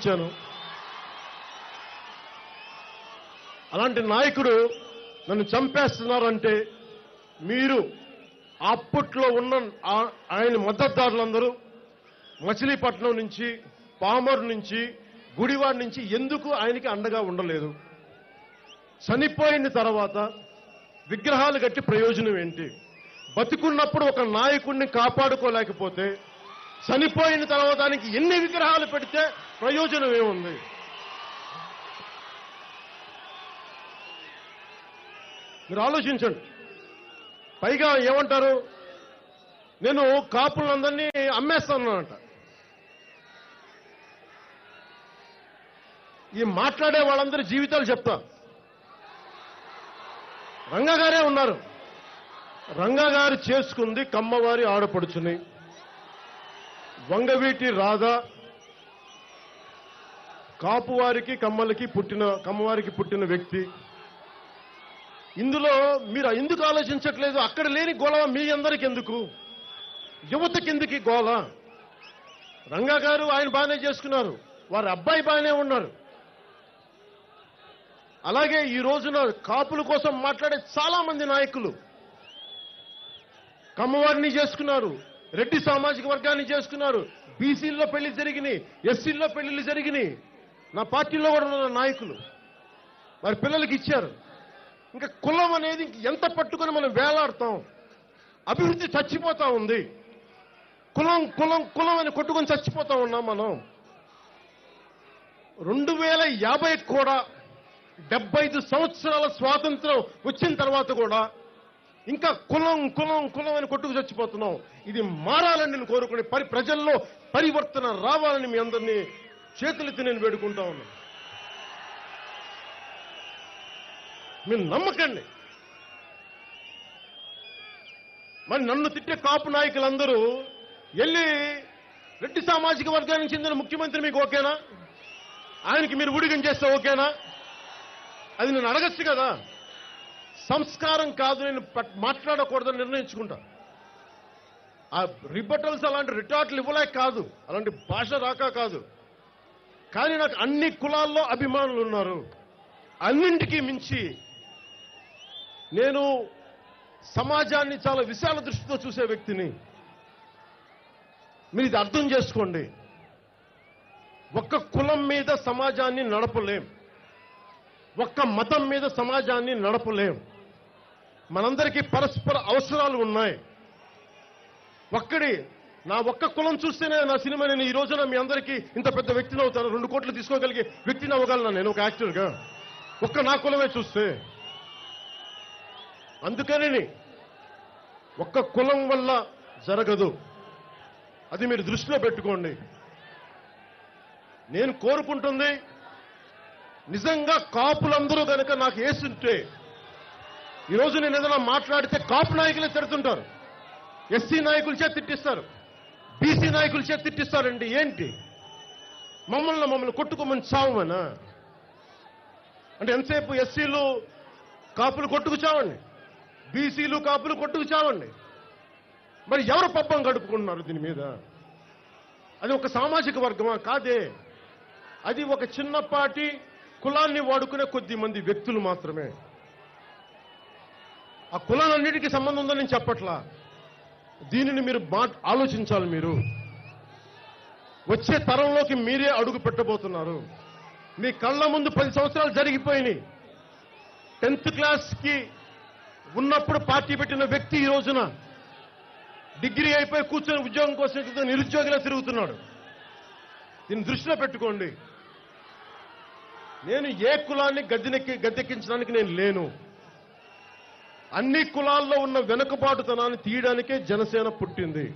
ఇచ్చాను అలాంటి నాయకుడు నన్ను చంపేస్తున్నారంటే మీరు అప్పట్లో ఉన్న ఆ- ఆయన మద్దతుదారులందరూ మచిలీపట్నం నుంచి పామర్ నుంచి గుడివాడ నుంచి ఎందుకు ఆయనకి అండగా ఉండలేదు చనిపోయిన తర్వాత విగ్రహాలు కట్టి ప్రయోజనం ఏంటి బతికున్నప్పుడు ఒక నాయకుడిని కాపాడుకోలేకపోతే చనిపోయిన తర్వాత దానికి ఎన్ని విగ్రహాలు పెడితే ప్రయోజనం ఏముంది మీరు ఆలోచించండి పైగా ఏమంటారు నేను కాపులందరినీ అమ్మేస్తానంట ఈ మాట్లాడే వాళ్ళందరి జీవితాలు చెప్తా రంగా గారే ఉన్నారు రంగా గారు చేసుకుంది కమ్మవారి ఆడపడుచుని వంగవీటి రాధ కాపువారికి కమ్మలకి పుట్టిన కమ్మవారికి పుట్టిన వ్యక్తి ఇందులో మీరు ఎందుకు ఆలోచించట్లేదు అక్కడ లేని గొడవ మీ అందరికి ఎందుకు యువతకి ఎందుకు ఈ గోల రంగా గారు ఆయన బాగానే చేసుకున్నారు వారి అబ్బాయి బాగానే ఉన్నారు అలాగే ఈ రోజున కాపుల కోసం మాట్లాడే చాలా మంది నాయకులు కమ్మవారిని చేసుకున్నారు రెడ్డి సామాజిక వర్గాన్ని చేసుకున్నారు బీసీల్లో పెళ్లి జరిగినాయి ఎస్సీల్లో పెళ్లిళ్ళు జరిగినాయి నా పార్టీలో కూడా ఉన్న నాయకులు వారి పిల్లలకి ఇచ్చారు ఇంకా కులం అనేది ఇంక ఎంత పట్టుకొని మనం వేలాడతాం అభివృద్ధి చచ్చిపోతా ఉంది కులం కులం కులం అని కొట్టుకొని చచ్చిపోతా ఉన్నాం మనం రెండు వేల యాభై కూడా డెబ్బై ఐదు సంవత్సరాల స్వాతంత్రం వచ్చిన తర్వాత కూడా ఇంకా కులం కులం కులం అని కొట్టుకు చచ్చిపోతున్నాం ఇది మారాలని నేను కోరుకునే పరి ప్రజల్లో పరివర్తన రావాలని మీ అందరినీ చేతులెత్తి నేను వేడుకుంటా ఉన్నాను మీరు నమ్మకండి మరి నన్ను తిట్టే కాపు నాయకులందరూ వెళ్ళి రెడ్డి సామాజిక వర్గానికి చెందిన ముఖ్యమంత్రి మీకు ఓకేనా ఆయనకి మీరు ఉడిగం చేస్తే ఓకేనా అది నేను అడగచ్చు కదా సంస్కారం కాదు నేను పట్- మాట్లాడకూడదని నిర్ణయించుకుంటా ఆ రిబటల్స్ అలాంటి రిటార్ట్లు ఇవ్వలేక కాదు అలాంటి భాష రాక కాదు కానీ నాకు అన్ని కులాల్లో అభిమానులు ఉన్నారు అన్నింటికీ మించి నేను సమాజాన్ని చాలా విశాల దృష్టితో చూసే వ్యక్తిని మీరు ఇది అర్థం చేసుకోండి ఒక్క కులం మీద సమాజాన్ని నడపలేం ఒక్క మతం మీద సమాజాన్ని నడపలేం మనందరికీ పరస్పర అవసరాలు ఉన్నాయి ఒక్కడి నా ఒక్క కులం చూస్తేనే నా సినిమా నేను ఈ రోజున మీ అందరికీ ఇంత పెద్ద వ్యక్తిని అవుతాను రెండు కోట్లు తీసుకోగలిగే వ్యక్తిని అవ్వగలను నేను ఒక యాక్టర్గా ఒక్క నా కులమే చూస్తే అందుకని ఒక్క కులం వల్ల జరగదు అది మీరు దృష్టిలో పెట్టుకోండి నేను కోరుకుంటుంది నిజంగా కాపులందరూ కనుక నాకు వేస్తుంటే ఈరోజు నేను ఏదైనా మాట్లాడితే కాపు నాయకులే తిడుతుంటారు ఎస్సీ నాయకుల చేత తిట్టిస్తారు బీసీ నాయకుల చేత తిట్టిస్తారండి ఏంటి మమ్మల్ని మమ్మల్ని కొట్టుకోమని చావమనా అంటే ఎంతసేపు ఎస్సీలు కాపులు కొట్టుకు చావండి బీసీలు కాపులు కొట్టుకు చావండి మరి ఎవరు పబ్బం గడుపుకుంటున్నారు దీని మీద అది ఒక సామాజిక వర్గమా కాదే అది ఒక చిన్నపాటి కులాన్ని వాడుకునే కొద్ది మంది వ్యక్తులు మాత్రమే ఆ కులాలన్నిటికీ సంబంధం ఉందని నేను చెప్పట్లా దీనిని మీరు మా ఆలోచించాలి మీరు వచ్చే తరంలోకి మీరే అడుగు పెట్టబోతున్నారు మీ కళ్ళ ముందు పది సంవత్సరాలు జరిగిపోయినాయి టెన్త్ క్లాస్కి ఉన్నప్పుడు పార్టీ పెట్టిన వ్యక్తి ఈ రోజున డిగ్రీ అయిపోయి కూర్చొని ఉద్యోగం కోసం ఎదుగుతున్న నిరుద్యోగిలా తిరుగుతున్నాడు దీన్ని దృష్టిలో పెట్టుకోండి నేను ఏ కులాన్ని గద్దెనెక్కి గద్దెక్కించడానికి నేను లేను అన్ని కులాల్లో ఉన్న వెనుకబాటుతనాన్ని తీయడానికే జనసేన పుట్టింది